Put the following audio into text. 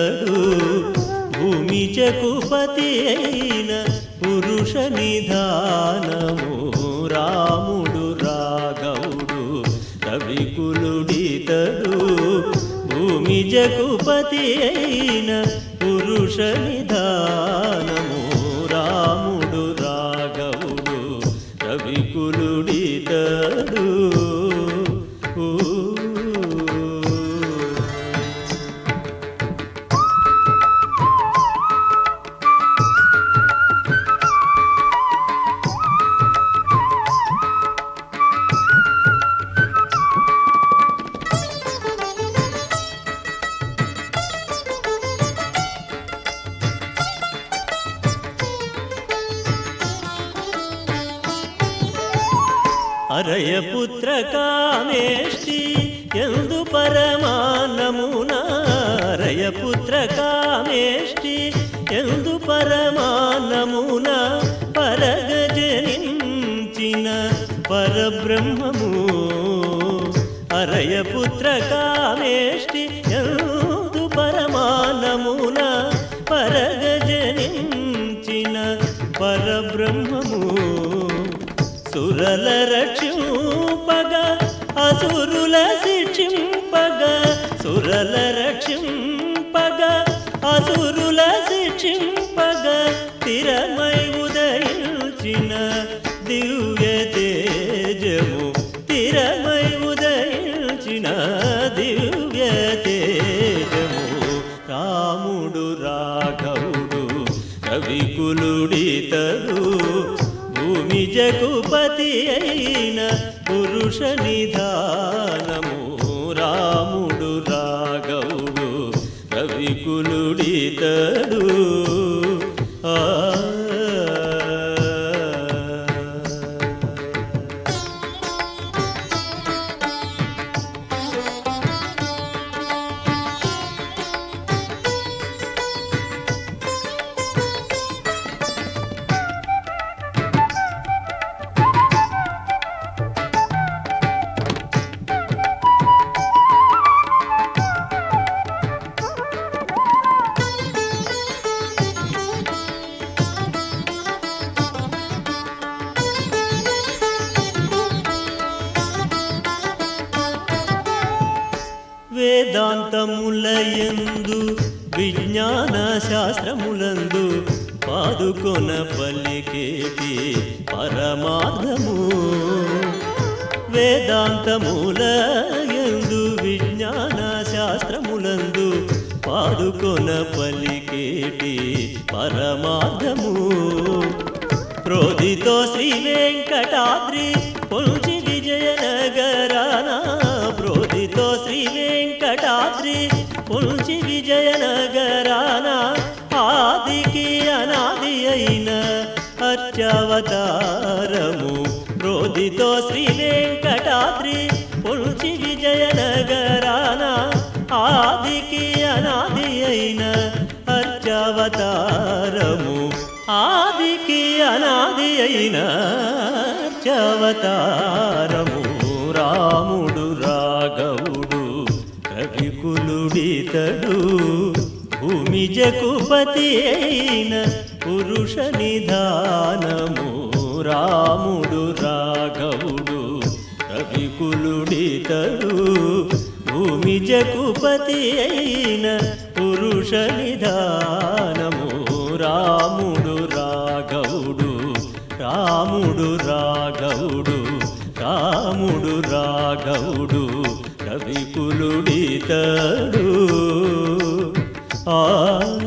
ఇతడు భూమి జకుపతి అయిన పురుష నిధానము రాముడు రాఘవుడు కవికులుడితడు భూమి జకుపతి అయిన పురుష నిధానము రాముడు రాఘవుడు కవికులుడితడు ఊ. అరయపుత్ర కామేష్టి ఎందు పరమానమున అరయపుత్ర కామేష్టి ఎందు పరమానమున పరగజనించిన పరబ్రహ్మము అరయపుత్ర కామేష్టి ఎందు పరమానమున పరగజనించిన పరబ్రహ్మము సురల రక్షింపగ అసురుల శిక్షింపగ సురల రక్షింపగ అసురుల శిక్షింపగ తిరమై ఉదయించిన దివ్య తేజము తిరమై ఉదయించిన దివ్య తేజము రాముడు రాఘవుడు కవికులుడితడు భూమి జగుపతి అయిన పురుష నిధానము రాముడు రాఘవుడు కవికులుడితడు ఆ వేదాంతములయందు విజ్ఞాన శాస్త్రములందు పాదుకొన పలికేటి పరమార్థము వేదాంతములయందు విజ్ఞాన శాస్త్రములందు పాదుకొన పలికేటి పరమార్థము క్రోధితో శ్రీ వెంకటాద్రి పొంచి విజయనగరాన క్రోధితో శ్రీ వెంకటాద్రి పొంచి విజయనగరాన ఆదికి అనాది అయిన అత్యవతారము క్రోధితో శ్రీ వెంకటాద్రి పొంచి విజయనగరాన ఆదికి అనాది అయిన అర్చవతారము ఆదికి అనాది అయిన అర్చవతారము రాముడు రాఘవుడు కవికులుడితడు భూమి జకుపతి అయిన పురుష నిధానము రాముడు రాఘవుడు కవికులుడితడు భూమి జకుపతి అయిన పురుష నిధానము రాముడు రాఘవుడు రాముడు రాఘవుడు రాముడు రాఘవుడు కవికులుడితడు ఆ